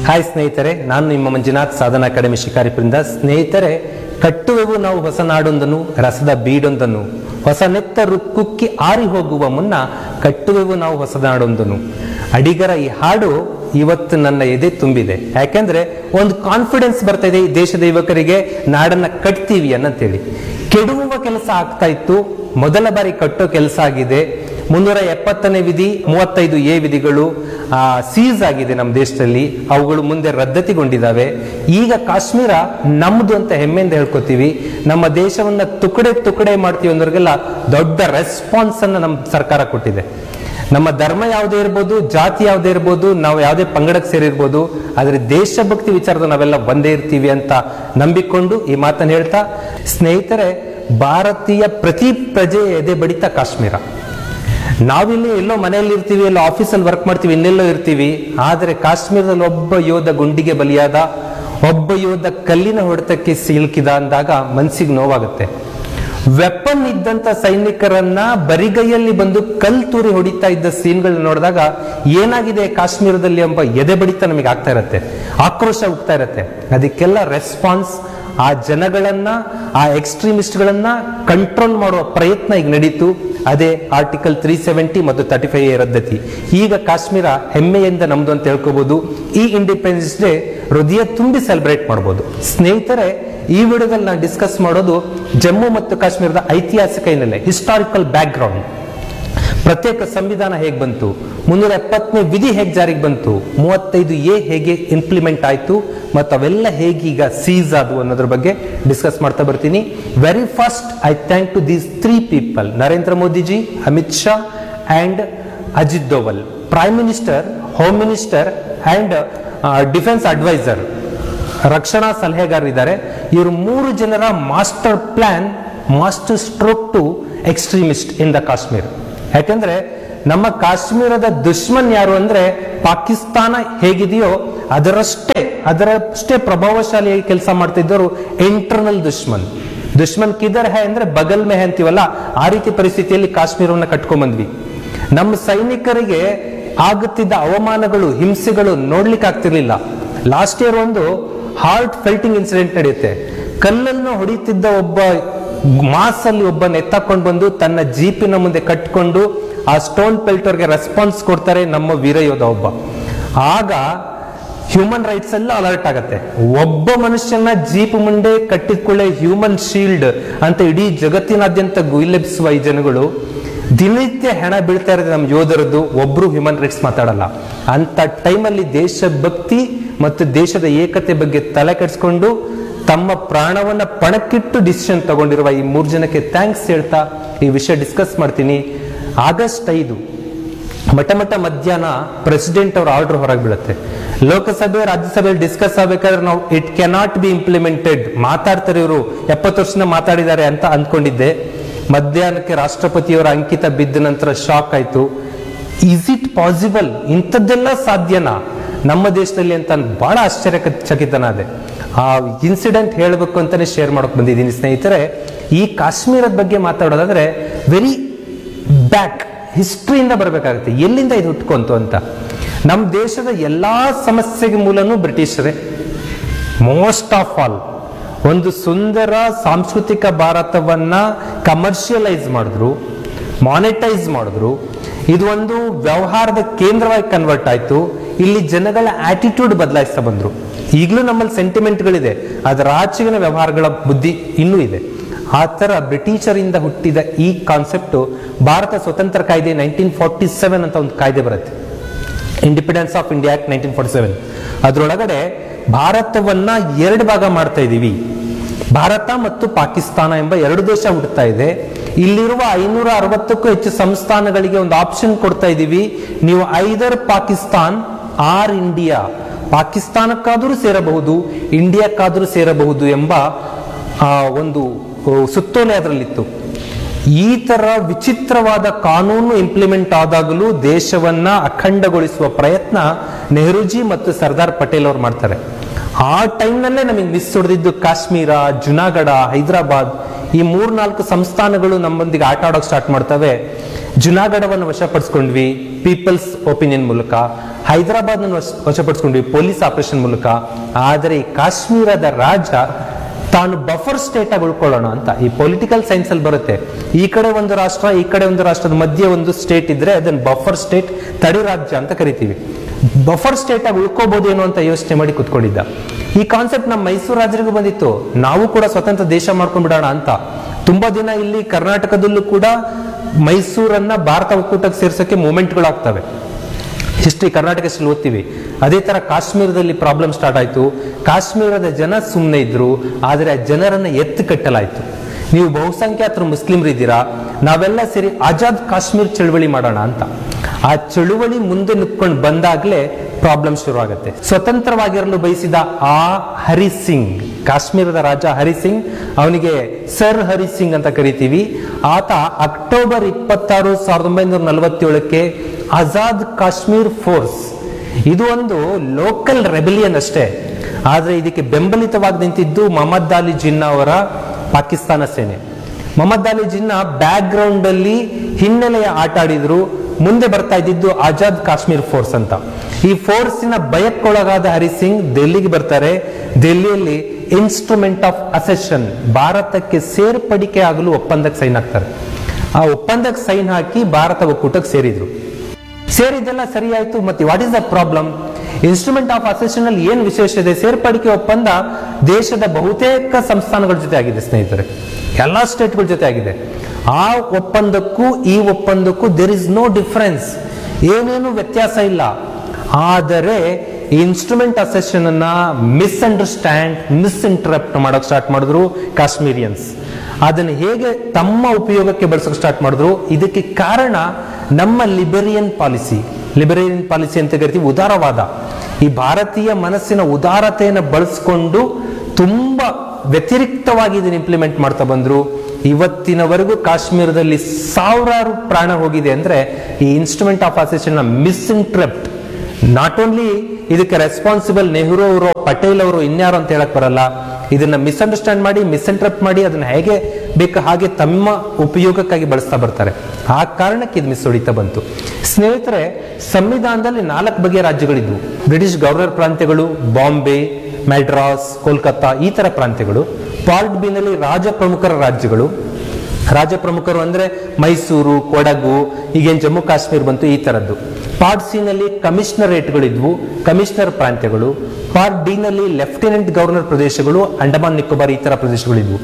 hi ಸ್ನೇಹಿತರೆ ನಾನು ನಿಮ್ಮ ಮಂಜುನಾಥ್ ಸಾಧನಾ ಅಕಾಡೆಮಿ ಶಿಕಾರಿಪುರಿಂದ ಸ್ನೇಹಿತರೆ ಕಟ್ಟುವೆವು ನಾವು ಹೊಸ ನಾಡೊಂದನ್ನು ರಸದ ಬೀಡೊಂದನ್ನು ಹೊಸ ನೆತ್ತ ರುಕ್ಕುಕ್ಕಿ ಆರಿ ಹೋಗುವ ಮುನ್ನ ಕಟ್ಟುವೆವು ನಾವು ಹೊಸ ನಾಡೊಂದನ್ನು ಅಡಿಗರ ಈ ಹಾಡು ಇವತ್ತು ನನ್ನ ಎದೆ ತುಂಬಿದೆ ಯಾಕೆಂದ್ರೆ ಒಂದು ಕಾನ್ಫಿಡೆನ್ಸ್ ಬರ್ತಾ ಇದೆ ಈ ದೇಶದ ಯುವಕರಿಗೆ ನಾಡನ್ನ ಕಟ್ತೀವಿ ಅನ್ನಂತೇಳಿ ಕೆಡುವ ಕೆಲಸ ಆಗ್ತಾ ಇತ್ತು ಮೊದಲ ಬಾರಿ ಕಟ್ಟೋ ಕೆಲಸ ಆಗಿದೆ ಮುನ್ನೂರ ಎಪ್ಪತ್ತನೇ ವಿಧಿ ಮೂವತ್ತೈದು ಎ ವಿಧಿಗಳು ಸೀಸ್ ಆಗಿದೆ ನಮ್ಮ ದೇಶದಲ್ಲಿ ಅವುಗಳು ಮುಂದೆ ರದ್ದತಿಗೊಂಡಿದ್ದಾವೆ ಈಗ ಕಾಶ್ಮೀರ ನಮ್ದು ಅಂತ ಹೆಮ್ಮೆಯಿಂದ ಹೇಳ್ಕೊತೀವಿ ನಮ್ಮ ದೇಶವನ್ನ ತುಕಡೆ ತುಕಡೆ ಮಾಡ್ತೀವಿ ಅನ್ನೋರಿಗೆಲ್ಲ ದೊಡ್ಡ ರೆಸ್ಪಾನ್ಸ್ ಅನ್ನ ನಮ್ಮ ಸರ್ಕಾರ ಕೊಟ್ಟಿದೆ ನಮ್ಮ ಧರ್ಮ ಯಾವುದೇ ಇರ್ಬೋದು ಜಾತಿ ಯಾವುದೇ ಇರ್ಬೋದು ನಾವು ಯಾವುದೇ ಪಂಗಡಕ್ಕೆ ಸೇರಿರ್ಬೋದು ಆದ್ರೆ ದೇಶಭಕ್ತಿ ವಿಚಾರದ ನಾವೆಲ್ಲ ಒಂದೇ ಇರ್ತೀವಿ ಅಂತ ನಂಬಿಕೊಂಡು ಈ ಮಾತನ್ನು ಹೇಳ್ತಾ ಸ್ನೇಹಿತರೆ ಭಾರತೀಯ ಪ್ರತಿ ಪ್ರಜೆ ಎದೆ ಬಡಿತ ಕಾಶ್ಮೀರ ನಾವಿಲ್ಲಿ ಎಲ್ಲೋ ಮನೆಯಲ್ಲಿ ಇರ್ತೀವಿ ಎಲ್ಲೋ ಆಫೀಸಲ್ಲಿ ವರ್ಕ್ ಮಾಡ್ತೀವಿ ಇನ್ನೆಲ್ಲೋ ಇರ್ತೀವಿ ಆದರೆ ಕಾಶ್ಮೀರದಲ್ಲಿ ಒಬ್ಬ ಯೋಧ ಗುಂಡಿಗೆ ಬಲಿಯಾದ ಒಬ್ಬ ಯೋಧ ಕಲ್ಲಿನ ಹೊಡೆತಕ್ಕೆ ಸಿಲುಕಿದ ಅಂದಾಗ ಮನ್ಸಿಗೆ ನೋವಾಗುತ್ತೆ ವೆಪನ್ ಇದ್ದಂತ ಸೈನಿಕರನ್ನ ಬರಿಗೈಯಲ್ಲಿ ಬಂದು ಕಲ್ ತೂರಿ ಹೊಡಿತಾ ಇದ್ದ ಸೀನ್ಗಳನ್ನ ನೋಡಿದಾಗ ಏನಾಗಿದೆ ಕಾಶ್ಮೀರದಲ್ಲಿ ಎಂಬ ಎದೆ ಬಡಿತ ನಮಗೆ ಆಗ್ತಾ ಇರತ್ತೆ ಆಕ್ರೋಶ ಹೋಗ್ತಾ ಇರತ್ತೆ ಅದಕ್ಕೆಲ್ಲ ರೆಸ್ಪಾನ್ಸ್ ಆ ಜನಗಳನ್ನ ಆ ಎಕ್ಸ್ಟ್ರೀಮಿಸ್ಟ್ಗಳನ್ನ ಕಂಟ್ರೋಲ್ ಮಾಡುವ ಪ್ರಯತ್ನ ಈಗ ನಡೀತು ಅದೇ ಆರ್ಟಿಕಲ್ ತ್ರೀ ಸೆವೆಂಟಿ ಮತ್ತು ತರ್ಟಿ ಫೈವ್ ರದ್ದತಿ ಈಗ ಕಾಶ್ಮೀರ ಹೆಮ್ಮೆಯಿಂದ ನಮ್ದು ಅಂತ ಹೇಳ್ಕೋಬಹುದು ಈ ಇಂಡಿಪೆಂಡೆನ್ಸ್ ಡೇ ಹೃದಯ ತುಂಬಿ ಸೆಲೆಬ್ರೇಟ್ ಮಾಡಬಹುದು ಸ್ನೇಹಿತರೆ ಈ ವಿಡಿಯೋದಲ್ಲಿ ನಾನು ಡಿಸ್ಕಸ್ ಮಾಡೋದು ಜಮ್ಮು ಮತ್ತು ಕಾಶ್ಮೀರದ ಐತಿಹಾಸಿಕ ಹಿನ್ನೆಲೆ ಹಿಸ್ಟಾರಿಕಲ್ ಬ್ಯಾಕ್ ಗ್ರೌಂಡ್ ಪ್ರತ್ಯೇಕ ಸಂವಿಧಾನ ಹೇಗೆ ಬಂತು ಮುನ್ನೂರ ಎಪ್ಪತ್ತನೇ ವಿಧಿ ಹೇಗೆ ಜಾರಿಗೆ ಬಂತು ಮೂವತ್ತೈದು ಎ ಹೇಗೆ ಇಂಪ್ಲಿಮೆಂಟ್ ಆಯ್ತು ಮತ್ತು ಅವೆಲ್ಲ ಹೇಗೆ ಈಗ ಸೀಸ್ ಆದವು ಅನ್ನೋದ್ರ ಬಗ್ಗೆ ಡಿಸ್ಕಸ್ ಮಾಡ್ತಾ ಬರ್ತೀನಿ very first I thank to these three people Narendra Modiji Amit Shah and Ajit Doval prime minister home minister and defence adviser ರಕ್ಷಣಾ ಸಲಹೆಗಾರರಿದ್ದಾರೆ ಇವರು ಮೂರು ಜನರ master plan master stroke to extremist in the Kashmir ಯಾಕಂದ್ರೆ ನಮ್ಮ ಕಾಶ್ಮೀರದ ದುಶ್ಮನ್ ಯಾರು ಅಂದ್ರೆ ಪಾಕಿಸ್ತಾನ ಹೇಗಿದೆಯೋ ಅದರಷ್ಟೇ ಅದರಷ್ಟೇ ಪ್ರಭಾವಶಾಲಿಯಾಗಿ ಕೆಲಸ ಮಾಡ್ತಿದ್ದವರು ಇಂಟರ್ನಲ್ ದುಶ್ಮನ್ ದುಶ್ಮನ್ ಕಿದರ್ ಹೇ ಅಂದ್ರೆ ಬಗಲ್ ಮೇ ಹೇ ಅಂತೀವಲ್ಲ ಆ ರೀತಿ ಪರಿಸ್ಥಿತಿಯಲ್ಲಿ ಕಾಶ್ಮೀರವನ್ನ ಕಟ್ಕೊಂಡ್ ಬಂದ್ವಿ ನಮ್ಮ ಸೈನಿಕರಿಗೆ ಆಗುತ್ತಿದ್ದ ಅವಮಾನಗಳು ಹಿಂಸೆಗಳು ನೋಡ್ಲಿಕ್ಕೆ ಆಗ್ತಿರ್ಲಿಲ್ಲ ಲಾಸ್ಟ್ ಇಯರ್ ಒಂದು ಹಾರ್ಟ್ ಫೆಲ್ಟಿಂಗ್ ಇನ್ಸಿಡೆಂಟ್ ನಡೆಯುತ್ತೆ ಕಲ್ಲನ್ನು ಹೊಡಿತಿದ್ದ ಒಬ್ಬ ಮಾಸ್ ಅಲ್ಲಿ ಒಬ್ಬನ ಎತ್ತಕೊಂಡು ಬಂದು ತನ್ನ ಜೀಪಿನ ಮುಂದೆ ಕಟ್ಕೊಂಡು ಆ ಸ್ಟೋನ್ ಪೆಲ್ಟರ್ಗೆ ರೆಸ್ಪಾನ್ಸ್ ಕೊಡ್ತಾರೆ ನಮ್ಮ ವೀರಯೋಧ ಒಬ್ಬ ಆಗ ಹ್ಯೂಮನ್ ರೈಟ್ಸ್ ಎಲ್ಲ ಅಲರ್ಟ್ ಆಗತ್ತೆ ಒಬ್ಬ ಮನುಷ್ಯನ ಜೀಪ್ ಮುಂದೆ ಕಟ್ಟಿದ್ಕೊಳ್ಳೆ ಹ್ಯೂಮನ್ ಶೀಲ್ಡ್ ಅಂತ ಇಡೀ ಜಗತ್ತಿನಾದ್ಯಂತ ಗುಯಿಲೆಬ್ಸುವ ಈ ಜನಗಳು ದಿನನಿತ್ಯ ಹೆಣ ಬೀಳ್ತಾ ಇರೋದು ನಮ್ಮ ಯೋಧರದ್ದು ಒಬ್ರು ಹ್ಯೂಮನ್ ರೈಟ್ಸ್ ಮಾತಾಡಲ್ಲ ಅಂತ ಟೈಮಲ್ಲಿ ದೇಶಭಕ್ತಿ ಮತ್ತು ದೇಶದ ಏಕತೆ ಬಗ್ಗೆ ತಲೆ ಕೆಡಿಸ್ಕೊಂಡು ತಮ್ಮ ಪ್ರಾಣವನ್ನ ಪಣಕ್ಕಿಟ್ಟು ಡಿಸಿಷನ್ ತಗೊಂಡಿರುವ ಈ ಮೂರು ಜನಕ್ಕೆ ಥ್ಯಾಂಕ್ಸ್ ಹೇಳ್ತಾ ಈ ವಿಷಯ ಡಿಸ್ಕಸ್ ಮಾಡ್ತೀನಿ ಆಗಸ್ಟ್ ಐದು ಮಠ ಮಠ ಮಧ್ಯಾಹ್ನ ಪ್ರೆಸಿಡೆಂಟ್ ಅವ್ರ ಆರ್ಡರ್ ಹೊರಗೆ ಬೀಳುತ್ತೆ ಲೋಕಸಭೆ ರಾಜ್ಯಸಭೆಯಲ್ಲಿ ಡಿಸ್ಕಸ್ ಆಗಬೇಕಾದ್ರೆ ನಾವು ಇಟ್ ಕೆನಾಟ್ ಬಿ ಇಂಪ್ಲಿಮೆಂಟೆಡ್ ಮಾತಾಡ್ತಾರೆ ಇವರು ಎಪ್ಪತ್ತು ವರ್ಷನ ಮಾತಾಡಿದ್ದಾರೆ ಅಂತ ಅಂದ್ಕೊಂಡಿದ್ದೆ ಮಧ್ಯಾಹ್ನಕ್ಕೆ ರಾಷ್ಟ್ರಪತಿಯವರ ಅಂಕಿತ ಬಿದ್ದ ನಂತರ ಶಾಕ್ ಆಯ್ತು ಇಸ್ ಇಟ್ ಪಾಸಿಬಲ್ ಇಂಥದ್ದೆಲ್ಲ ಸಾಧ್ಯನಾ ನಮ್ಮ ದೇಶದಲ್ಲಿ ಅಂತ ಬಹಳ ಆಶ್ಚರ್ಯಚಕಿತನಾದೆ ಆ ಇನ್ಸಿಡೆಂಟ್ ಹೇಳಬೇಕು ಅಂತಾನೆ ಶೇರ್ ಮಾಡಕ್ ಬಂದಿದ್ದೀನಿ ಸ್ನೇಹಿತರೆ ಈ ಕಾಶ್ಮೀರದ ಬಗ್ಗೆ ಮಾತಾಡೋದಾದ್ರೆ ವೆರಿ ಬ್ಯಾಕ್ ಹಿಸ್ಟ್ರಿಯಿಂದ ಬರಬೇಕಾಗುತ್ತೆ ಎಲ್ಲಿಂದ ಇದು ಹುಟ್ಕೊಂತು ಅಂತ ನಮ್ಮ ದೇಶದ ಎಲ್ಲಾ ಸಮಸ್ಯೆಗೆ ಮೂಲನೂ ಬ್ರಿಟಿಷರೇ ಮೋಸ್ಟ್ ಆಫ್ ಆಲ್ ಒಂದು ಸುಂದರ ಸಾಂಸ್ಕೃತಿಕ ಭಾರತವನ್ನ ಕಮರ್ಷಿಯಲೈಸ್ ಮಾಡಿದ್ರು ಮಾನಿಟೈಸ್ ಮಾಡಿದ್ರು ಇದು ಒಂದು ವ್ಯವಹಾರದ ಕೇಂದ್ರವಾಗಿ ಕನ್ವರ್ಟ್ ಆಯ್ತು ಇಲ್ಲಿ ಜನಗಳ ಆಟಿಟ್ಯೂಡ್ ಬದಲಾಯಿಸ್ತಾ ಬಂದ್ರು ಈಗಲೂ ನಮ್ಮಲ್ಲಿ ಸೆಂಟಿಮೆಂಟ್ಗಳಿದೆ ಅದರ ಆಚೆಗಿನ ವ್ಯವಹಾರಗಳ ಬುದ್ಧಿ ಇನ್ನೂ ಇದೆ ಆ ತರ ಬ್ರಿಟಿಷರಿಂದ ಹುಟ್ಟಿದ ಈ ಕಾನ್ಸೆಪ್ಟ್ ಭಾರತ ಸ್ವತಂತ್ರ ಕಾಯ್ದೆ ನೈನ್ಟೀನ್ ಫಾರ್ಟಿ ಸೆವೆನ್ ಅಂತ ಒಂದು ಕಾಯ್ದೆ ಬರುತ್ತೆ independence of India act nineteen forty seven ಅದರೊಳಗಡೆ ಭಾರತವನ್ನ ಎರಡು ಭಾಗ ಮಾಡ್ತಾ ಇದೀವಿ ಭಾರತ ಮತ್ತು ಪಾಕಿಸ್ತಾನ ಎಂಬ ಎರಡು ದೇಶ ಹುಟ್ಟುತ್ತಾ ಇದೆ ಇಲ್ಲಿರುವ ಐನೂರ ಅರವತ್ತಕ್ಕೂ ಹೆಚ್ಚು ಸಂಸ್ಥಾನಗಳಿಗೆ ಒಂದು ಆಪ್ಷನ್ ಕೊಡ್ತಾ ಇದೀವಿ ನೀವು ಐದರ್ ಪಾಕಿಸ್ತಾನ್ ಆರ್ ಇಂಡಿಯಾ ಪಾಕಿಸ್ತಾನಕ್ಕಾದರೂ ಸೇರಬಹುದು ಇಂಡಿಯಾಕ್ಕಾದರೂ ಸೇರಬಹುದು ಎಂಬ ಆ, ಒಂದು ಸುತ್ತೋಲೆ ಅದರಲ್ಲಿತ್ತು ಈ ತರ ವಿಚಿತ್ರವಾದ ಕಾನೂನು ಇಂಪ್ಲಿಮೆಂಟ್ ಆದಾಗಲೂ ದೇಶವನ್ನ ಅಖಂಡಗೊಳಿಸುವ ಪ್ರಯತ್ನ ನೆಹರೂಜಿ ಮತ್ತು ಸರ್ದಾರ್ ಪಟೇಲ್ ಅವ್ರು ಮಾಡ್ತಾರೆ ಆ ಟೈಮ್ನಲ್ಲೇ ನಮಗೆ ಮಿಸ್ ಹೊಡೆದಿದ್ದು ಕಾಶ್ಮೀರ ಜುನಾಗಢ ಹೈದರಾಬಾದ್ ಈ ಮೂರ್ನಾಲ್ಕು ಸಂಸ್ಥಾನಗಳು ನಮ್ಮೊಂದಿಗೆ ಆಟ ಆಡೋಕೆ ಸ್ಟಾರ್ಟ್ ಮಾಡ್ತವೆ ಜುನಾಗಢವನ್ನು ವಶಪಡಿಸ್ಕೊಂಡ್ವಿ ಪೀಪಲ್ಸ್ ಒಪಿನಿಯನ್ ಮೂಲಕ ಹೈದರಾಬಾದ್ ವಶಪಡಿಸ್ಕೊಂಡ್ವಿ ಪೊಲೀಸ್ ಆಪರೇಷನ್ ಮೂಲಕ ಆದರೆ ಈ ಕಾಶ್ಮೀರದ ರಾಜ ತಾನು ಬಫರ್ ಸ್ಟೇಟ್ ಆಗಿ ಉಳ್ಕೊಳ್ಳೋಣ ಅಂತ ಈ ಪೊಲಿಟಿಕಲ್ ಸೈನ್ಸ್ ಅಲ್ಲಿ ಬರುತ್ತೆ ಈ ಕಡೆ ಒಂದು ರಾಷ್ಟ್ರ ಈ ಕಡೆ ಒಂದು ರಾಷ್ಟ್ರದ ಮಧ್ಯೆ ಒಂದು ಸ್ಟೇಟ್ ಇದ್ರೆ ಅದನ್ನ ಬಫರ್ ಸ್ಟೇಟ್ ತಡಿ ರಾಜ್ಯ ಅಂತ ಕರಿತೀವಿ ಬಫರ್ ಸ್ಟೇಟ್ ಆಗಿ ಉಳ್ಕೋಬಹುದೇನೋ ಅಂತ ಯೋಚನೆ ಮಾಡಿ ಕುತ್ಕೊಂಡಿದ್ದ ಈ ಕಾನ್ಸೆಪ್ಟ್ ನಮ್ಮ ಮೈಸೂರು ರಾಜರಿಗೂ ಬಂದಿತ್ತು ನಾವು ಕೂಡ ಸ್ವತಂತ್ರ ದೇಶ ಮಾಡ್ಕೊಂಡ್ಬಿಡೋಣ ಅಂತ ತುಂಬಾ ದಿನ ಇಲ್ಲಿ ಕರ್ನಾಟಕದಲ್ಲೂ ಕೂಡ ಮೈಸೂರನ್ನ ಭಾರತ ಒಕ್ಕೂಟಕ್ಕೆ ಸೇರ್ಸೋಕೆ ಮೂಮೆಂಟ್ಗಳಾಗ್ತವೆ ಹಿಸ್ಟ್ರಿ ಕರ್ನಾಟಕ ಹಿಸ್ಟ್ರಿ ಓದ್ತೀವಿ ಅದೇ ತರ ಕಾಶ್ಮೀರದಲ್ಲಿ ಪ್ರಾಬ್ಲಮ್ ಸ್ಟಾರ್ಟ್ ಆಯ್ತು ಕಾಶ್ಮೀರದ ಜನ ಸುಮ್ಮನೆ ಇದ್ರು ಆದರೆ ಆ ಜನರನ್ನ ಎತ್ತು ಕಟ್ಟಲಾಯ್ತು ನೀವು ಬಹುಸಂಖ್ಯಾತರು ಮುಸ್ಲಿಮ್ರಿದ್ದೀರಾ ನಾವೆಲ್ಲ ಸೇರಿ ಆಜಾದ್ ಕಾಶ್ಮೀರ್ ಚಳುವಳಿ ಮಾಡೋಣ ಅಂತ ಆ ಚಳುವಳಿ ಮುಂದೆ ನಿಂತ್ಕೊಂಡು ಬಂದಾಗ್ಲೇ ಪ್ರಾಬ್ಲಮ್ ಶುರು ಆಗುತ್ತೆ ಸ್ವತಂತ್ರವಾಗಿರಲು ಬಯಸಿದ ಆ ಹರಿ ಸಿಂಗ್ ಕಾಶ್ಮೀರದ ರಾಜ ಹರಿ ಸಿಂಗ್ ಅವನಿಗೆ ಸರ್ ಹರಿ ಸಿಂಗ್ ಅಂತ ಕರಿತೀವಿ ಆತ ಅಕ್ಟೋಬರ್ ಇಪ್ಪತ್ತಾರು ಸಾವಿರದ ಒಂಬೈನೂರ ನಲವತ್ತೇಳಕ್ಕೆ ಆಜಾದ್ ಕಾಶ್ಮೀರ್ ಫೋರ್ಸ್ ಇದು ಒಂದು ಲೋಕಲ್ ರೆಬಲಿಯನ್ ಅಷ್ಟೇ ಆದ್ರೆ ಇದಕ್ಕೆ ಬೆಂಬಲಿತವಾಗಿ ನಿಂತಿದ್ದು ಮೊಹಮ್ಮದ್ ಅಲಿ ಜಿನ್ನಾ ಅವರ ಪಾಕಿಸ್ತಾನ ಸೇನೆ ಮೊಹಮ್ಮದ್ ಅಲಿ ಜಿನ್ನಾ ಬ್ಯಾಕ್ ಗ್ರೌಂಡ್ ಅಲ್ಲಿ ಹಿನ್ನೆಲೆಯ ಆಟ ಆಡಿದ್ರು ಮುಂದೆ ಬರ್ತಾ ಇದ್ದಿದ್ದು ಆಜಾದ್ ಕಾಶ್ಮೀರ್ ಫೋರ್ಸ್ ಅಂತ ಈ ಫೋರ್ಸಿನ ಭಯಕ್ಕೊಳಗಾದ ಹರಿ ಸಿಂಗ್ ದೆಹಲಿಗೆ ಬರ್ತಾರೆ ದೆಹಲಿಯಲ್ಲಿ ಇನ್ಸ್ಟ್ರೂಮೆಂಟ್ ಆಫ್ ಅಸೆಷನ್ ಭಾರತಕ್ಕೆ ಸೇರ್ಪಡಿಕೆ ಆಗಲು ಒಪ್ಪಂದಕ್ಕೆ ಸೈನ್ ಹಾಕ್ತಾರೆ ಆ ಒಪ್ಪಂದಕ್ಕೆ ಸೈನ್ ಹಾಕಿ ಭಾರತ ಒಕ್ಕೂಟಕ್ಕೆ ಸೇರಿದ್ರು ಸೇರಿದ್ದೆಲ್ಲ ಸರಿ ಆಯ್ತು ಮತ್ತೆ what is the problem instrument of accession ಅಲ್ಲಿ ಏನ್ ವಿಶೇಷ ಇದೆ ಸೇರ್ಪಡಿಕೆ ಒಪ್ಪಂದ ದೇಶದ ಬಹುತೇಕ ಸಂಸ್ಥಾನಗಳ ಜೊತೆ ಆಗಿದೆ ಸ್ನೇಹಿತರೆ ಎಲ್ಲಾ ಸ್ಟೇಟ್ಗಳ ಜೊತೆ ಆಗಿದೆ ಆ ಒಪ್ಪಂದಕ್ಕೂ ಈ ಒಪ್ಪಂದಕ್ಕೂ ದೇರ್ ಇಸ್ ನೋ ಡಿಫರೆನ್ಸ್ ಏನೇನು ವ್ಯತ್ಯಾಸ ಇಲ್ಲ ಆದರೆ ಇನ್ಸ್ಟ್ರೂಮೆಂಟ್ ಅಸೆಷನ್ ಅನ್ನ ಮಿಸ್ಅಂಡರ್ಸ್ಟ್ಯಾಂಡ್ ಮಿಸ್ಇಂಟರಪ್ಟ್ ಮಾಡೋಕೆ ಸ್ಟಾರ್ಟ್ ಮಾಡಿದ್ರು ಕಾಶ್ಮೀರಿಯನ್ಸ್ ಅದನ್ನು ಹೇಗೆ ತಮ್ಮ ಉಪಯೋಗಕ್ಕೆ ಬಳಸೋಕೆ ಸ್ಟಾರ್ಟ್ ಮಾಡಿದ್ರು ಇದಕ್ಕೆ ಕಾರಣ ನಮ್ಮ ಲಿಬರಿಯನ್ ಪಾಲಿಸಿ ಲಿಬರೇರಿಯನ್ ಪಾಲಿಸಿ ಅಂತ ಕರಿತೀವಿ ಉದಾರವಾದ ಈ ಭಾರತೀಯ ಮನಸ್ಸಿನ ಉದಾರತೆಯನ್ನು ಬಳಸ್ಕೊಂಡು ತುಂಬಾ ವ್ಯತಿರಿಕ್ತವಾಗಿ ಇದನ್ನು ಇಂಪ್ಲಿಮೆಂಟ್ ಮಾಡ್ತಾ ಬಂದ್ರು ಇವತ್ತಿನವರೆಗೂ ಕಾಶ್ಮೀರದಲ್ಲಿ ಸಾವಿರಾರು ಪ್ರಾಣ ಹೋಗಿದೆ ಅಂದ್ರೆ ಈ instrument of accession misinterpret not only ಇದಕ್ಕೆ ರೆಸ್ಪಾನ್ಸಿಬಲ್ ನೆಹರು ಅವರು ಪಟೇಲ್ ಅವರು ಇನ್ಯಾರು ಅಂತ ಹೇಳಕ್ ಬರಲ್ಲ ಇದನ್ನ ಮಿಸ್ಅಂಡರ್ಸ್ಟ್ಯಾಂಡ್ ಮಾಡಿ ಮಿಸ್ಇಂಟ್ರಪ್ಟ್ ಮಾಡಿ ಅದನ್ನ ಹೇಗೆ ಬೇಕು ಹಾಗೆ ತಮ್ಮ ಉಪಯೋಗಕ್ಕಾಗಿ ಬಳಸ್ತಾ ಬರ್ತಾರೆ ಆ ಕಾರಣಕ್ಕೆ ಇದು ಮಿಸ್ ಹೊಡಿತಾ ಬಂತು ಸ್ನೇಹಿತರೆ ಸಂವಿಧಾನದಲ್ಲಿ ನಾಲ್ಕು ಬಗೆಯ ರಾಜ್ಯಗಳಿದ್ವು ಬ್ರಿಟಿಷ್ ಗವರ್ನರ್ ಪ್ರಾಂತ್ಯಗಳು ಬಾಂಬೆ ಮೆಡ್ರಾಸ್ ಕೋಲ್ಕತ್ತಾ ಈ ತರ ಪ್ರಾಂತ್ಯಗಳು ಪಾರ್ಟ್ ಬಿ ನಲ್ಲಿ ರಾಜ ಪ್ರಮುಖರ ರಾಜ್ಯಗಳು ರಾಜ ಪ್ರಮುಖರು ಅಂದ್ರೆ ಮೈಸೂರು ಕೊಡಗು ಈಗೇನ್ ಜಮ್ಮು ಕಾಶ್ಮೀರ ಬಂತು ಈ ತರದ್ದು ಪಾರ್ಟ್ ಸಿ ನಲ್ಲಿ ಕಮಿಷನರೇಟ್ಗಳಿದ್ವು ಕಮಿಷನರ್ ಪ್ರಾಂತ್ಯಗಳು ಪಾರ್ಟ್ ಡಿ ನಲ್ಲಿ ಲೆಫ್ಟಿನೆಂಟ್ ಗವರ್ನರ್ ಪ್ರದೇಶಗಳು ಅಂಡಮಾನ್ ನಿಕೋಬಾರ್ ಈ ತರ ಪ್ರದೇಶಗಳಿದ್ವು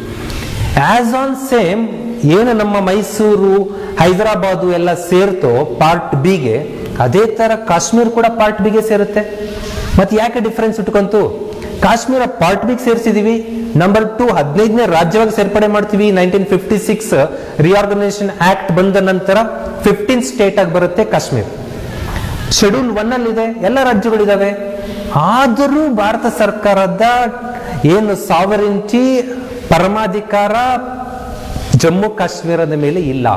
ಆಸ್ ಆನ್ ಸೇಮ್ ಏನು ನಮ್ಮ ಮೈಸೂರು ಹೈದರಾಬಾದು ಎಲ್ಲ ಸೇರ್ತೋ ಪಾರ್ಟ್ ಬಿಗೆ ಅದೇ ತರ ಕಾಶ್ಮೀರ್ ಕೂಡ ಪಾರ್ಟ್ ಬಿಗೆ ಸೇರುತ್ತೆ ಮತ್ತೆ ಯಾಕೆ ಡಿಫರೆನ್ಸ್ ಇಟ್ಕೊಂತು ಕಾಶ್ಮೀರ ಪಾರ್ಟ್ ಬಿಗೆ ಸೇರಿಸಿದೀವಿ ನಂಬರ್ ಟು ಹದಿನೈದನೇ ರಾಜ್ಯವಾಗಿ ಸೇರ್ಪಡೆ ಮಾಡ್ತೀವಿ nineteen fifty six reorganisation act ಬಂದ ನಂತರ ಫಿಫ್ಟೀನ್ ಸ್ಟೇಟ್ ಆಗಿ ಬರುತ್ತೆ ಕಾಶ್ಮೀರ್ ಶೆಡ್ಯೂಲ್ ಒನ್ ಅಲ್ಲಿ ಇದೆ ಎಲ್ಲ ರಾಜ್ಯಗಳಿದಾವೆ ಆದರೂ ಭಾರತ ಸರ್ಕಾರದ ಏನು ಸಾವರಿಂಟಿ ಪರಮಾಧಿಕಾರ ಜಮ್ಮು ಕಾಶ್ಮೀರದ ಮೇಲೆ ಇಲ್ಲ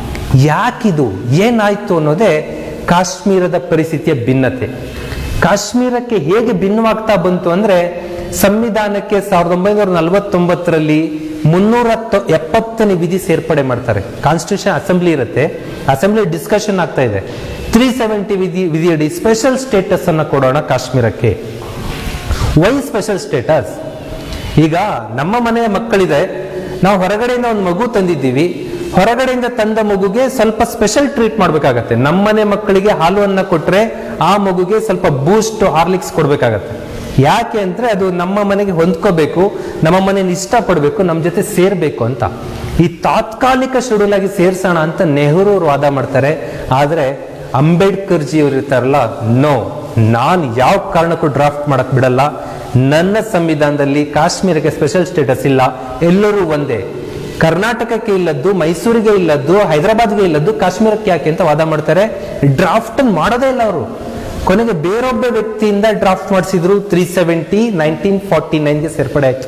ಯಾಕಿದು ಏನಾಯ್ತು ಅನ್ನೋದೇ ಕಾಶ್ಮೀರದ ಪರಿಸ್ಥಿತಿಯ ಭಿನ್ನತೆ ಕಾಶ್ಮೀರಕ್ಕೆ ಹೇಗೆ ಭಿನ್ನವಾಗ್ತಾ ಬಂತು ಅಂದ್ರೆ ಸಂವಿಧಾನಕ್ಕೆ ಸಾವಿರದ ಒಂಬೈನೂರ ನಲವತ್ತೊಂಬತ್ತರಲ್ಲಿ ಮುನ್ನೂರ ತ- ಎಪ್ಪತ್ತನೇ ವಿಧಿ ಸೇರ್ಪಡೆ ಮಾಡ್ತಾರೆ ಕಾನ್ಸ್ಟಿಟ್ಯೂಷನ್ ಅಸೆಂಬ್ಲಿ ಇರುತ್ತೆ ಅಸೆಂಬ್ಲಿ ಡಿಸ್ಕಷನ್ ಆಗ್ತಾ ಇದೆ ತ್ರೀ ಸೆವೆಂಟಿ ವಿಧಿ ವಿಧಿಯಡಿ ಸ್ಪೆಷಲ್ ಸ್ಟೇಟಸ್ ಅನ್ನ ಕೊಡೋಣ ಕಾಶ್ಮೀರಕ್ಕೆ ವೈ ಸ್ಪೆಷಲ್ ಸ್ಟೇಟಸ್ ಈಗ ನಮ್ಮ ಮನೆಯ ಮಕ್ಕಳಿದೆ ನಾವು ಹೊರಗಡೆಯಿಂದ ಒಂದು ಮಗು ತಂದಿದ್ದೀವಿ ಹೊರಗಡೆಯಿಂದ ತಂದ ಮಗುಗೆ ಸ್ವಲ್ಪ ಸ್ಪೆಷಲ್ ಟ್ರೀಟ್ ಮಾಡ್ಬೇಕಾಗತ್ತೆ ನಮ್ಮನೆ ಮಕ್ಕಳಿಗೆ ಹಾಲು ಅನ್ನ ಕೊಟ್ರೆ ಆ ಮಗುಗೆ ಸ್ವಲ್ಪ ಬೂಸ್ಟ್ ಹಾರ್ಲಿಕ್ಸ್ ಕೊಡ್ಬೇಕಾಗತ್ತೆ ಯಾಕೆ ಅಂದ್ರೆ ಅದು ನಮ್ಮ ಮನೆಗೆ ಹೊಂದ್ಕೋಬೇಕು ನಮ್ಮ ಮನೆಯನ್ನು ಇಷ್ಟಪಡಬೇಕು ನಮ್ಮ ಜೊತೆ ಸೇರ್ಬೇಕು ಅಂತ ಈ ತಾತ್ಕಾಲಿಕ ಶೆಡ್ಯೂಲ್ ಆಗಿ ಸೇರ್ಸೋಣ ಅಂತ ನೆಹರು ಅವರು ವಾದ ಮಾಡ್ತಾರೆ ಆದ್ರೆ ಅಂಬೇಡ್ಕರ್ ಜಿ ಅವರು ಇರ್ತಾರಲ್ಲ ನೋ ನಾನು ಯಾವ ಕಾರಣಕ್ಕೂ ಡ್ರಾಫ್ಟ್ ಮಾಡಕ್ ಬಿಡಲ್ಲ ನನ್ನ ಸಂವಿಧಾನದಲ್ಲಿ ಕಾಶ್ಮೀರಕ್ಕೆ ಸ್ಪೆಷಲ್ ಸ್ಟೇಟಸ್ ಇಲ್ಲ ಎಲ್ಲರೂ ಒಂದೇ ಕರ್ನಾಟಕಕ್ಕೆ ಇಲ್ಲದ್ದು ಮೈಸೂರಿಗೆ ಇಲ್ಲದ್ದು ಹೈದರಾಬಾದ್ಗೆ ಇಲ್ಲದ್ದು ಕಾಶ್ಮೀರಕ್ಕೆ ಯಾಕೆ ಅಂತ ವಾದ ಮಾಡ್ತಾರೆ ಡ್ರಾಫ್ಟ್ ಮಾಡೋದೇ ಇಲ್ಲ ಅವರು ಕೊನೆಗೆ ಬೇರೊಬ್ಬ ವ್ಯಕ್ತಿಯಿಂದ ಡ್ರಾಫ್ಟ್ ಮಾಡಿಸಿದ್ರು ತ್ರೀ ಸೆವೆಂಟಿ ನೈನ್ಟೀನ್ ಫಾರ್ಟಿ ನೈನ್ಗೆ ಸೇರ್ಪಡೆ ಆಯ್ತು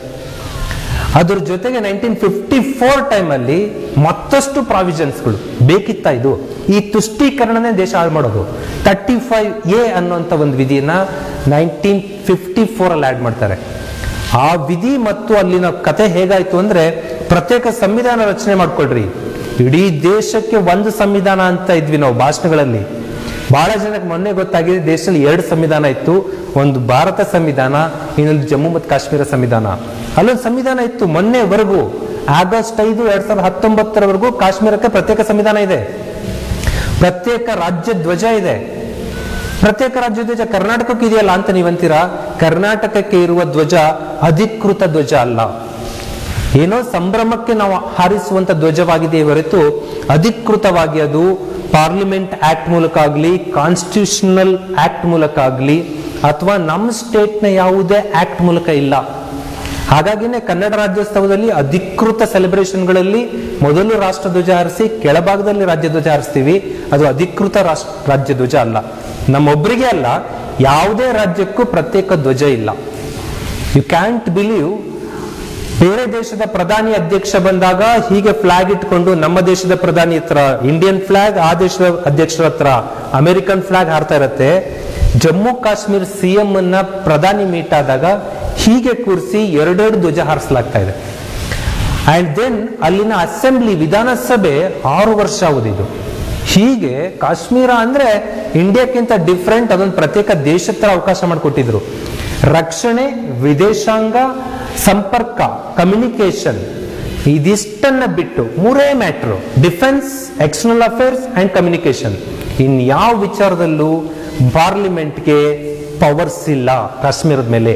ಅದ್ರ ಜೊತೆಗೆ ನೈನ್ಟೀನ್ ಫಿಫ್ಟಿ ಫೋರ್ ಟೈಮಲ್ಲಿ ಮತ್ತಷ್ಟು ಪ್ರಾವಿಷನ್ಸ್ಗಳು ಬೇಕಿತ್ತ ಇದು ಈ ತುಷ್ಟೀಕರಣನೇ ದೇಶ ಹಾಳು ಮಾಡೋದು ತರ್ಟಿ ಫೈವ್ ಎ ಅನ್ನುವಂಥ ಒಂದು ವಿಧಿಯನ್ನ ನೈನ್ಟೀನ್ ಫಿಫ್ಟಿ ಫೋರ್ ಅಲ್ಲಿ ಆಡ್ ಮಾಡ್ತಾರೆ ಆ ವಿಧಿ ಮತ್ತು ಅಲ್ಲಿನ ಕತೆ ಹೇಗಾಯ್ತು ಅಂದ್ರೆ ಪ್ರತ್ಯೇಕ ಸಂವಿಧಾನ ರಚನೆ ಮಾಡ್ಕೊಳ್ರಿ ಇಡೀ ದೇಶಕ್ಕೆ ಒಂದು ಸಂವಿಧಾನ ಅಂತ ಇದ್ವಿ ನಾವು ಭಾಷಣಗಳಲ್ಲಿ ಬಹಳ ಜನಕ್ಕೆ ಮೊನ್ನೆ ಗೊತ್ತಾಗಿದೆ ದೇಶದಲ್ಲಿ ಎರಡು ಸಂವಿಧಾನ ಇತ್ತು ಒಂದು ಭಾರತ ಸಂವಿಧಾನ ಇನ್ನೊಂದು ಜಮ್ಮು ಮತ್ತು ಕಾಶ್ಮೀರ ಸಂವಿಧಾನ ಅಲ್ಲೊಂದು ಸಂವಿಧಾನ ಇತ್ತು ಮೊನ್ನೆವರೆಗೂ ಆಗಸ್ಟ್ ಐದು ಎರಡ್ ಸಾವಿರದ ಹತ್ತೊಂಬತ್ತರವರೆಗೂ ಕಾಶ್ಮೀರಕ್ಕೆ ಪ್ರತ್ಯೇಕ ಸಂವಿಧಾನ ಇದೆ ಪ್ರತ್ಯೇಕ ರಾಜ್ಯ ಧ್ವಜ ಇದೆ ಪ್ರತ್ಯೇಕ ರಾಜ್ಯ ಧ್ವಜ ಕರ್ನಾಟಕಕ್ಕೆ ಇದೆಯಲ್ಲ ಅಂತ ನೀವಂತೀರಾ ಕರ್ನಾಟಕಕ್ಕೆ ಇರುವ ಧ್ವಜ ಅಧಿಕೃತ ಧ್ವಜ ಅಲ್ಲ ಏನೋ ಸಂಭ್ರಮಕ್ಕೆ ನಾವು ಹಾರಿಸುವಂತ ಧ್ವಜವಾಗಿದೆ ಹೊರತು ಅಧಿಕೃತವಾಗಿ ಅದು ಪಾರ್ಲಿಮೆಂಟ್ ಆಕ್ಟ್ ಮೂಲಕ ಆಗಲಿ ಕಾನ್ಸ್ಟಿಟ್ಯೂಷನಲ್ ಆಕ್ಟ್ ಮೂಲಕ ಆಗಲಿ ಅಥವಾ ನಮ್ಮ ಸ್ಟೇಟ್ನ ಯಾವುದೇ ಆಕ್ಟ್ ಮೂಲಕ ಇಲ್ಲ ಹಾಗಾಗಿನೇ ಕನ್ನಡ ರಾಜ್ಯೋತ್ಸವದಲ್ಲಿ ಅಧಿಕೃತ ಸೆಲೆಬ್ರೇಷನ್ಗಳಲ್ಲಿ ಮೊದಲು ರಾಷ್ಟ್ರ ಧ್ವಜ ಹಾರಿಸಿ ಕೆಳಭಾಗದಲ್ಲಿ ರಾಜ್ಯ ಧ್ವಜ ಹಾರಿಸ್ತೀವಿ ಅದು ಅಧಿಕೃತ ರಾಷ್ಟ್ರ ರಾಜ್ಯ ಧ್ವಜ ಅಲ್ಲ ನಮ್ಮೊಬ್ಬರಿಗೆ ಅಲ್ಲ ಯಾವುದೇ ರಾಜ್ಯಕ್ಕೂ ಪ್ರತ್ಯೇಕ ಧ್ವಜ ಇಲ್ಲ ಯು ಕ್ಯಾಂಟ್ ಬಿಲೀವ್ ಬೇರೆ ದೇಶದ ಪ್ರಧಾನಿ ಅಧ್ಯಕ್ಷ ಬಂದಾಗ ಹೀಗೆ ಫ್ಲಾಗ್ ಇಟ್ಕೊಂಡು ನಮ್ಮ ದೇಶದ ಪ್ರಧಾನಿ ಹತ್ರ ಇಂಡಿಯನ್ ಫ್ಲಾಗ್ ಆ ದೇಶದ ಅಧ್ಯಕ್ಷರ ಹತ್ರ ಅಮೆರಿಕನ್ ಫ್ಲಾಗ್ ಹಾರ್ತಾ ಇರತ್ತೆ ಜಮ್ಮು ಕಾಶ್ಮೀರ್ ಸಿಎಂ ಅನ್ನ ಪ್ರಧಾನಿ ಮೀಟ್ ಆದಾಗ ಹೀಗೆ ಕೂರಿಸಿ ಎರಡೆರಡು ಧ್ವಜ ಹಾರಿಸಲಾಗ್ತಾ ಇದೆ ಅಂಡ್ ದೆನ್ ಅಲ್ಲಿನ ಅಸೆಂಬ್ಲಿ ವಿಧಾನಸಭೆ ಆರು ವರ್ಷ ಓದಿದ್ದು ಹೀಗೆ ಕಾಶ್ಮೀರ ಅಂದ್ರೆ ಇಂಡಿಯಾಕ್ಕಿಂತ ಡಿಫ್ರೆಂಟ್ ಅದೊಂದು ಪ್ರತ್ಯೇಕ ದೇಶದ ತರ ಅವಕಾಶ ಮಾಡಿಕೊಟ್ಟಿದ್ರು ರಕ್ಷಣೆ ವಿದೇಶಾಂಗ ಸಂಪರ್ಕ ಕಮ್ಯುನಿಕೇಶನ್ ಇದಿಷ್ಟನ್ನ ಬಿಟ್ಟು ಮೂರೇ matter defence external affairs and communication ಇನ್ ಯಾವ ವಿಚಾರದಲ್ಲೂ ಪಾರ್ಲಿಮೆಂಟ್ಗೆ ಪವರ್ಸ್ ಇಲ್ಲ ಕಾಶ್ಮೀರದ ಮೇಲೆ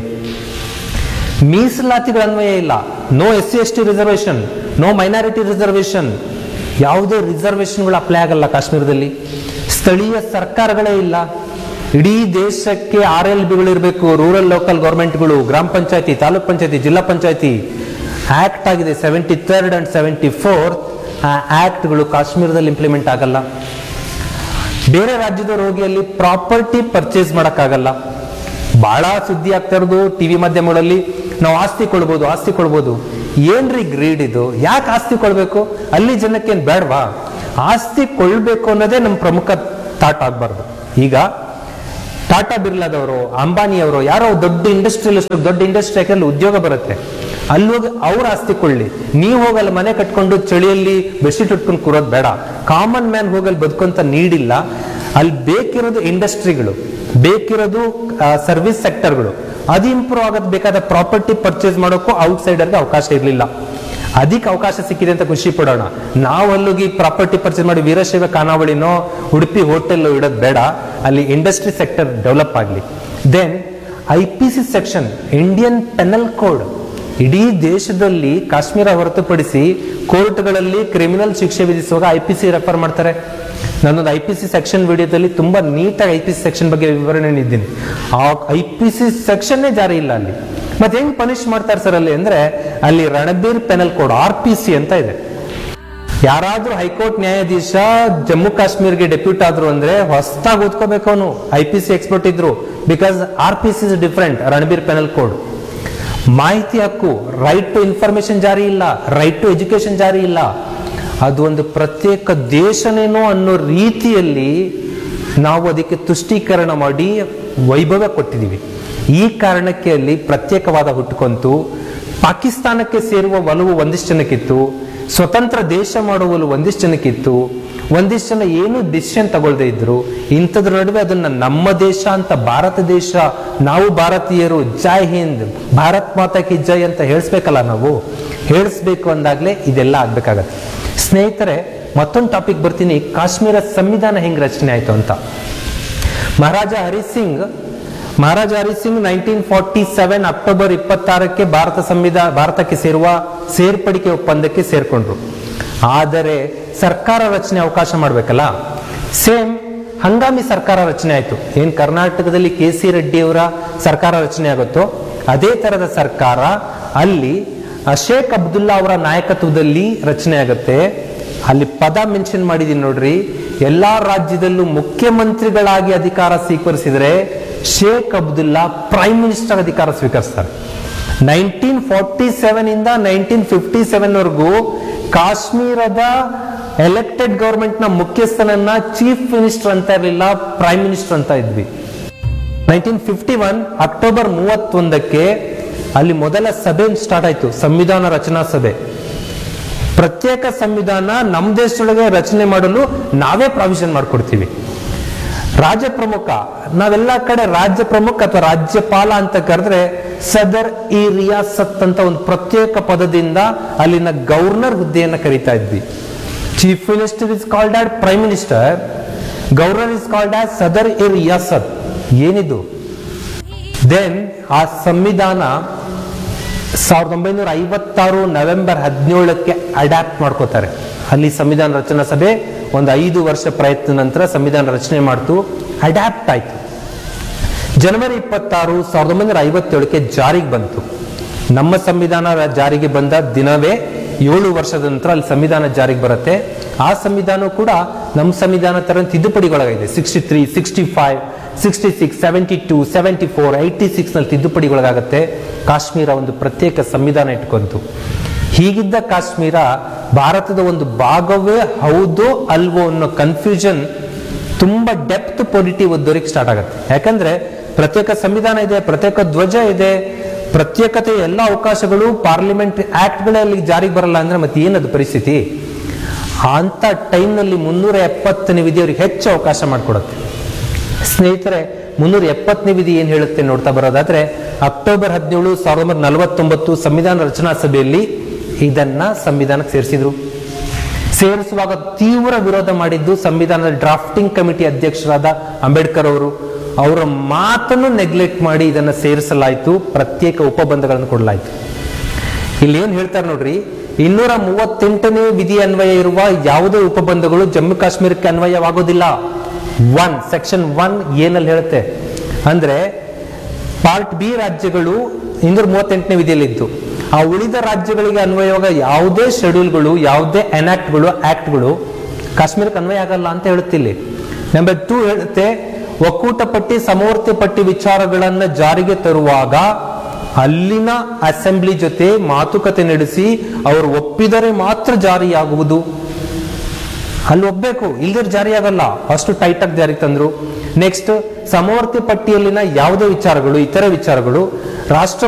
ಮೀಸಲಾತಿಗಳ ಅನ್ವಯ ಇಲ್ಲ no S C S T reservation no minority reservation ಯಾವುದೇ ರಿಸರ್ವೇಶನ್ಗಳು ಅಪ್ಲೈ ಆಗಲ್ಲ ಕಾಶ್ಮೀರದಲ್ಲಿ ಸ್ಥಳೀಯ ಸರ್ಕಾರಗಳೇ ಇಲ್ಲ ಇಡೀ ದೇಶಕ್ಕೆ ಆರ್ ಎಲ್ ಬಿಗಳು ಇರಬೇಕು ರೂರಲ್ ಲೋಕಲ್ ಗೌರ್ಮೆಂಟ್ಗಳು ಗ್ರಾಮ ಪಂಚಾಯತಿ ತಾಲೂಕ್ ಪಂಚಾಯತಿ ಜಿಲ್ಲಾ ಪಂಚಾಯತಿ ಆಕ್ಟ್ ಆಗಿದೆ seventy third and seventy fourth ಆ ಆಕ್ಟ್ಗಳು ಕಾಶ್ಮೀರದಲ್ಲಿ ಇಂಪ್ಲಿಮೆಂಟ್ ಆಗಲ್ಲ ಬೇರೆ ರಾಜ್ಯದ ರೋಗಿಯಲ್ಲಿ ಪ್ರಾಪರ್ಟಿ ಪರ್ಚೇಸ್ ಮಾಡಕ್ಕಾಗಲ್ಲ ಬಹಳ ಸುದ್ದಿ ಆಗ್ತಾ ಇರೋದು ಟಿವಿ ಮಾಧ್ಯಮಗಳಲ್ಲಿ ನಾವು ಆಸ್ತಿ ಕೊಡ್ಬೋದು ಆಸ್ತಿ ಕೊಡ್ಬೋದು ಏನ್ರಿ ಗ್ರೀಡ್ ಇದು ಯಾಕೆ ಆಸ್ತಿ ಕೊಡ್ಬೇಕು ಅಲ್ಲಿ ಜನಕ್ಕೆ ಏನ್ ಬೇಡವಾ ಆಸ್ತಿ ಕೊಳ್ಬೇಕು ಅನ್ನೋದೇ ನಮ್ಮ ಪ್ರಮುಖ ಥಾಟ್ ಆಗ್ಬಾರ್ದು ಈಗ ಟಾಟಾ ಬಿರ್ಲಾದವರು ಅಂಬಾನಿಯವರು ಯಾರೋ ದೊಡ್ಡ ಇಂಡಸ್ಟ್ರಿಯಲಿಸ್ಟ್ ದೊಡ್ಡ ಇಂಡಸ್ಟ್ರಿ ಹಾಕಿ ಉದ್ಯೋಗ ಬರುತ್ತೆ ಅಲ್ಲಿ ಹೋಗಿ ಅವ್ರ ಆಸ್ತಿ ಕೊಳ್ಳಿ ನೀವು ಹೋಗಲ್ಲ ಮನೆ ಕಟ್ಕೊಂಡು ಚಳಿಯಲ್ಲಿ ಬೆಡ್ಶೀಟ್ ಉಟ್ಕೊಂಡು ಕೂರೋದು ಬೇಡ ಕಾಮನ್ ಮ್ಯಾನ್ ಹೋಗಲ್ಲಿ ಬದುಕೊಂತ ನೀಡಿಲ್ಲ ಅಲ್ಲಿ ಬೇಕಿರೋದು ಇಂಡಸ್ಟ್ರಿಗಳು ಬೇಕಿರೋದು ಸರ್ವಿಸ್ ಸೆಕ್ಟರ್ಗಳು ಅದು ಇಂಪ್ರೂವ್ ಆಗೋದು ಬೇಕಾದ ಪ್ರಾಪರ್ಟಿ ಪರ್ಚೇಸ್ ಮಾಡೋಕ್ಕೂ ಔಟ್ಸೈಡರ್ಗೆ ಅವಕಾಶ ಇರಲಿಲ್ಲ ಅದಕ್ಕೆ ಅವಕಾಶ ಸಿಕ್ಕಿದೆ ಅಂತ ಖುಷಿ ಪಡೋಣ ನಾವು ಅಲ್ಲಿಗೆ ಪ್ರಾಪರ್ಟಿ ಪರ್ಚೇಸ್ ಮಾಡಿ ವೀರಶೈವ ಖಾನಾವಳಿನೋ ಉಡುಪಿ ಹೋಟೆಲ್ ಇಡೋದು ಬೇಡ ಅಲ್ಲಿ ಇಂಡಸ್ಟ್ರಿ ಸೆಕ್ಟರ್ ಡೆವಲಪ್ ಆಗಲಿ then I P C section Indian penal code ಇಡೀ ದೇಶದಲ್ಲಿ ಕಾಶ್ಮೀರ ಹೊರತುಪಡಿಸಿ ಕೋರ್ಟ್ಗಳಲ್ಲಿ ಕ್ರಿಮಿನಲ್ ಶಿಕ್ಷೆ ವಿಧಿಸುವಾಗ ಐ ಪಿ ಸಿ ರೆಫರ್ ಮಾಡ್ತಾರೆ ನಾನೊಂದು ಐ ಪಿ ಸಿ ಸೆಕ್ಷನ್ ವಿಡಿಯೋದಲ್ಲಿ ತುಂಬಾ ನೀಟಾಗಿ ಐ ಪಿ ಸಿ ಸೆಕ್ಷನ್ ಬಗ್ಗೆ ವಿವರಣೆ ನೀಡಿದ್ದೀನಿ ಆ ಐ ಪಿ ಸಿ ಸೆಕ್ಷನ್ನೇ ಜಾರಿ ಇಲ್ಲ ಅಲ್ಲಿ ಮತ್ತೆ ಹೆಂಗ್ ಪನಿಷ್ ಮಾಡ್ತಾರೆ ಸರ್ ಅಲ್ಲಿ ಅಂದ್ರೆ ಅಲ್ಲಿ Ranbir penal code R P C ಅಂತ ಇದೆ ಯಾರಾದ್ರೂ ಹೈಕೋರ್ಟ್ ನ್ಯಾಯಾಧೀಶ ಜಮ್ಮು ಕಾಶ್ಮೀರ್ಗೆ ಡೆಪ್ಯೂಟ್ ಆದ್ರು ಅಂದ್ರೆ ಹೊಸದಾಗಿ ಓದ್ಕೋಬೇಕು ಅವನು ಐ ಪಿ ಸಿ ಎಕ್ಸ್ಪರ್ಟ್ ಇದ್ರು because R P C is different Ranbir penal code ಮಾಹಿತಿ ಹಕ್ಕು ರೈಟ್ ಟು ಇನ್ಫಾರ್ಮೇಶನ್ ಜಾರಿ ಇಲ್ಲ ರೈಟ್ ಟು ಎಜುಕೇಶನ್ ಜಾರಿ ಇಲ್ಲ ಅದು ಒಂದು ಪ್ರತ್ಯೇಕ ದೇಶನೇನೋ ಅನ್ನೋ ರೀತಿಯಲ್ಲಿ ನಾವು ಅದಕ್ಕೆ ತುಷ್ಟೀಕರಣ ಮಾಡಿ ವೈಭವ ಕೊಟ್ಟಿದ್ದೀವಿ ಈ ಕಾರಣಕ್ಕೆ ಅಲ್ಲಿ ಪ್ರತ್ಯೇಕವಾದ ಹುಟ್ಟುಕೊಂತು ಪಾಕಿಸ್ತಾನಕ್ಕೆ ಸೇರುವ ಒಲವು ಒಂದಿಷ್ಟು ಜನಕ್ಕಿತ್ತು ಸ್ವತಂತ್ರ ದೇಶ ಮಾಡುವ ಒಲವು ಒಂದಿಷ್ಟು ಜನಕ್ಕಿತ್ತು ಒಂದಿಷ್ಟು ಜನ ಏನು ಡಿಸಿಷನ್ ತಗೊಳ್ದೇ ಇದ್ರು ಇಂಥದ್ರ ನಡುವೆ ಅದನ್ನ ನಮ್ಮ ದೇಶ ಅಂತ ಭಾರತ ದೇಶ ನಾವು ಭಾರತೀಯರು ಜೈ ಹಿಂದ್ ಭಾರತ್ ಮಾತಾ ಕಿ ಜೈ ಅಂತ ಹೇಳಿಸ್ಬೇಕಲ್ಲ ನಾವು ಹೇಳಿಸ್ಬೇಕು ಅಂದಾಗ್ಲೇ ಇದೆಲ್ಲ ಆಗ್ಬೇಕಾಗತ್ತೆ ಸ್ನೇಹಿತರೆ ಮತ್ತೊಂದು ಟಾಪಿಕ್ ಬರ್ತೀನಿ ಕಾಶ್ಮೀರ ಸಂವಿಧಾನ ಹೆಂಗ್ ರಚನೆ ಆಯ್ತು ಅಂತ Maharaja Hari Singh Maharaja Hari Singh nineteen forty seven October ಇಪ್ಪತ್ತಾರಕ್ಕೆ ಭಾರತ ಸಂವಿಧಾನ ಭಾರತಕ್ಕೆ ಸೇರುವ ಸೇರ್ಪಡಿಕೆ ಒಪ್ಪಂದಕ್ಕೆ ಸೇರ್ಕೊಂಡ್ರು ಆದರೆ ಸರ್ಕಾರ ರಚನೆ ಅವಕಾಶ ಮಾಡ್ಬೇಕಲ್ಲ ಸೇಮ್ ಹಂಗಾಮಿ ಸರ್ಕಾರ ರಚನೆ ಆಯ್ತು ಏನ್ ಕರ್ನಾಟಕದಲ್ಲಿ ಕೆ ಸಿ ರೆಡ್ಡಿ ಅವರ ಸರ್ಕಾರ ರಚನೆ ಆಗುತ್ತೋ ಅದೇ ತರದ ಸರ್ಕಾರ ಅಲ್ಲಿ ಆ ಶೇಖ್ ಅಬ್ದುಲ್ಲಾ ಅವರ ನಾಯಕತ್ವದಲ್ಲಿ ರಚನೆ ಆಗುತ್ತೆ ಅಲ್ಲಿ ಪದ ಮೆನ್ಷನ್ ಮಾಡಿದೀನಿ ನೋಡ್ರಿ ಎಲ್ಲಾ ರಾಜ್ಯದಲ್ಲೂ ಮುಖ್ಯಮಂತ್ರಿಗಳಾಗಿ ಅಧಿಕಾರ ಸ್ವೀಕರಿಸಿದ್ರೆ ಶೇಖ್ ಅಬ್ದುಲ್ಲಾ ಪ್ರೈಮ್ ಮಿನಿಸ್ಟರ್ ಅಧಿಕಾರ ಸ್ವೀಕರಿಸ್ತಾರೆ ನೈನ್ಟೀನ್ ಫಾರ್ಟಿ ಸೆವೆನ್ ಇಂದ ನೈನ್ಟೀನ್ ಫಿಫ್ಟಿ ಸೆವೆನ್ ವರೆಗೂ ಕಾಶ್ಮೀರದ ಎಲೆಕ್ಟೆಡ್ ಗವರ್ಮೆಂಟ್ ನ ಮುಖ್ಯಸ್ಥನನ್ನ ಚೀಫ್ ಮಿನಿಸ್ಟರ್ ಅಂತ ಇರಲಿಲ್ಲ ಪ್ರೈಮ್ ಮಿನಿಸ್ಟರ್ ಅಂತ ಇದ್ವಿ ನೈನ್ಟೀನ್ ಫಿಫ್ಟಿ ಒನ್ ಅಕ್ಟೋಬರ್ ಮೂವತ್ತೊಂದಕ್ಕೆ ಅಲ್ಲಿ ಮೊದಲ ಸಭೆ ಸ್ಟಾರ್ಟ್ ಆಯ್ತು ಸಂವಿಧಾನ ರಚನಾ ಸಭೆ ಪ್ರತ್ಯೇಕ ಸಂವಿಧಾನ ನಮ್ಮ ದೇಶದೊಳಗೆ ರಚನೆ ಮಾಡಲು ನಾವೇ ಪ್ರಾವಿಷನ್ ಮಾಡ್ಕೊಡ್ತೀವಿ ರಾಜ್ಯ ಪ್ರಮುಖ ನಾವೆಲ್ಲ ಕಡೆ ರಾಜ್ಯ ಪ್ರಮುಖ ಅಥವಾ ರಾಜ್ಯಪಾಲ ಅಂತ ಕರೆದ್ರೆ ಸದರ್ ಇ ರಿಯಾಸತ್ ಅಂತ ಒಂದು ಪ್ರತ್ಯೇಕ ಪದದಿಂದ ಅಲ್ಲಿನ ಗವರ್ನರ್ ಹುದ್ದೆಯನ್ನು ಕರೀತಾ ಇದ್ವಿ chief minister is called as prime minister governor is called as Sadar e Riyasat ಏನಿದು ದೆನ್ ಆ ಸಂವಿಧಾನ ಸಾವಿರದ ಒಂಬೈನೂರ ಐವತ್ತಾರು ನವೆಂಬರ್ ಹದಿನೇಳಕ್ಕೆ ಅಡ್ಯಾಪ್ಟ್ ಮಾಡ್ಕೋತಾರೆ ಅಲ್ಲಿ ಸಂವಿಧಾನ ರಚನಾ ಸಭೆ ಒಂದು ಐದು ವರ್ಷ ಪ್ರಯತ್ನ ನಂತರ ಸಂವಿಧಾನ ರಚನೆ ಮಾಡ್ತು ಅಡ್ಯಾಪ್ಟ್ ಆಯ್ತು ಜನವರಿ ಇಪ್ಪತ್ತಾರು ಸಾವಿರದ ಒಂಬೈನೂರ ಐವತ್ತೇಳಕ್ಕೆ ಜಾರಿಗೆ ಬಂತು ನಮ್ಮ ಸಂವಿಧಾನ ರ- ಜಾರಿಗೆ ಬಂದ ದಿನವೇ ಏಳು ವರ್ಷದ ನಂತರ ಅಲ್ಲಿ ಸಂವಿಧಾನ ಜಾರಿಗೆ ಬರುತ್ತೆ ಆ ಸಂವಿಧಾನ ಕೂಡ ನಮ್ಮ ಸಂವಿಧಾನ ತರ ತಿದ್ದುಪಡಿಗೊಳಗಿದೆ sixty three sixty five sixty six seventy two seventy four eighty six ನಲ್ಲಿ ತಿದ್ದುಪಡಿಗೊಳಗಾಗುತ್ತೆ ಕಾಶ್ಮೀರ ಒಂದು ಪ್ರತ್ಯೇಕ ಸಂವಿಧಾನ ಇಟ್ಕೊಂತು ಹೀಗಿದ್ದ ಕಾಶ್ಮೀರ ಭಾರತದ ಒಂದು ಭಾಗವೇ ಹೌದೋ ಅಲ್ವೋ ಅನ್ನೋ ಕನ್ಫ್ಯೂಷನ್ ತುಂಬಾ ಡೆಪ್ತ್ ಪೊಲಿಟಿವ್ ಓದೋರಿಗೆ ಸ್ಟಾರ್ಟ್ ಆಗುತ್ತೆ ಯಾಕಂದ್ರೆ ಪ್ರತ್ಯೇಕ ಸಂವಿಧಾನ ಇದೆ ಪ್ರತ್ಯೇಕ ಧ್ವಜ ಇದೆ ಪ್ರತ್ಯೇಕತೆ ಎಲ್ಲ ಅವಕಾಶಗಳು ಪಾರ್ಲಿಮೆಂಟ್ ಆಕ್ಟ್ಗಳಲ್ಲಿ ಜಾರಿಗೆ ಬರಲ್ಲ ಅಂದ್ರೆ ಮತ್ತೆ ಏನದು ಪರಿಸ್ಥಿತಿ ಅಂತ ಟೈಮ್ನಲ್ಲಿ ಮುನ್ನೂರ ಎಪ್ಪತ್ತನೇ ವಿಧಿಯವರಿಗೆ ಹೆಚ್ಚು ಅವಕಾಶ ಮಾಡಿಕೊಡುತ್ತೆ ಸ್ನೇಹಿತರೆ ಮುನ್ನೂರ ಎಪ್ಪತ್ತನೇ ವಿಧಿ ಏನ್ ಹೇಳುತ್ತೆ ನೋಡ್ತಾ ಬರೋದಾದ್ರೆ ಅಕ್ಟೋಬರ್ ಹದಿನೇಳು ಸಾವಿರದ ಒಂಬೈನೂರ ನಲವತ್ತೊಂಬತ್ತು ಸಂವಿಧಾನ ರಚನಾ ಸಭೆಯಲ್ಲಿ ಇದನ್ನ ಸಂವಿಧಾನಕ್ಕೆ ಸೇರಿಸಿದ್ರು ಸೇರಿಸುವಾಗ ತೀವ್ರ ವಿರೋಧ ಮಾಡಿದ್ದು ಸಂವಿಧಾನದ ಡ್ರಾಫ್ಟಿಂಗ್ ಕಮಿಟಿ ಅಧ್ಯಕ್ಷರಾದ ಅಂಬೇಡ್ಕರ್ ಅವರು ಅವರ ಮಾತನ್ನು ನೆಗ್ಲೆಕ್ಟ್ ಮಾಡಿ ಇದನ್ನು ಸೇರಿಸಲಾಯಿತು ಪ್ರತ್ಯೇಕ ಉಪಬಂಧಗಳನ್ನು ಕೊಡಲಾಯಿತು ಇಲ್ಲಿ ಏನ್ ಹೇಳ್ತಾರೆ ನೋಡ್ರಿ ಇನ್ನೂರ ಮೂವತ್ತೆಂಟನೇ ವಿಧಿ ಅನ್ವಯ ಇರುವ ಯಾವುದೇ ಉಪಬಂಧಗಳು ಜಮ್ಮು ಕಾಶ್ಮೀರಕ್ಕೆ ಅನ್ವಯವಾಗೋದಿಲ್ಲ ಒನ್ ಸೆಕ್ಷನ್ ಒನ್ ಏನಲ್ಲಿ ಹೇಳುತ್ತೆ ಅಂದ್ರೆ ಪಾರ್ಟ್ ಬಿ ರಾಜ್ಯಗಳು ಇನ್ನೂರ ಮೂವತ್ತೆಂಟನೇ ವಿಧಿಯಲ್ಲಿದ್ದು ಆ ಉಳಿದ ರಾಜ್ಯಗಳಿಗೆ ಅನ್ವಯವಾಗ ಯಾವುದೇ ಶೆಡ್ಯೂಲ್ಗಳು ಯಾವುದೇ ಎನಾಕ್ಟ್ಗಳು ಆಕ್ಟ್ಗಳು ಕಾಶ್ಮೀರಕ್ಕೆ ಅನ್ವಯ ಆಗಲ್ಲ ಅಂತ ಹೇಳುತ್ತಿಲ್ಲಿ ನಂಬರ್ ಟೂ ಹೇಳುತ್ತೆ ಒಕ್ಕೂಟ ಪಟ್ಟಿ ಸಮವರ್ತಿ ಪಟ್ಟಿ ವಿಚಾರಗಳನ್ನ ಜಾರಿಗೆ ತರುವಾಗ ಅಲ್ಲಿನ ಅಸೆಂಬ್ಲಿ ಜೊತೆ ಮಾತುಕತೆ ನಡೆಸಿ ಅವರು ಒಪ್ಪಿದರೆ ಮಾತ್ರ ಜಾರಿಯಾಗುವುದು ಅಲ್ಲಿ ಒಪ್ಬೇಕು ಇಲ್ದಿರ್ ಜಾರಿಯಾಗಲ್ಲ ಅಷ್ಟು ಟೈಟ್ ಆಗಿ ಜಾರಿಗೆ ತಂದ್ರು ನೆಕ್ಸ್ಟ್ ಸಮವರ್ತಿ ಪಟ್ಟಿಯಲ್ಲಿನ ಯಾವುದೇ ವಿಚಾರಗಳು ಇತರ ವಿಚಾರಗಳು ರಾಷ್ಟ್ರ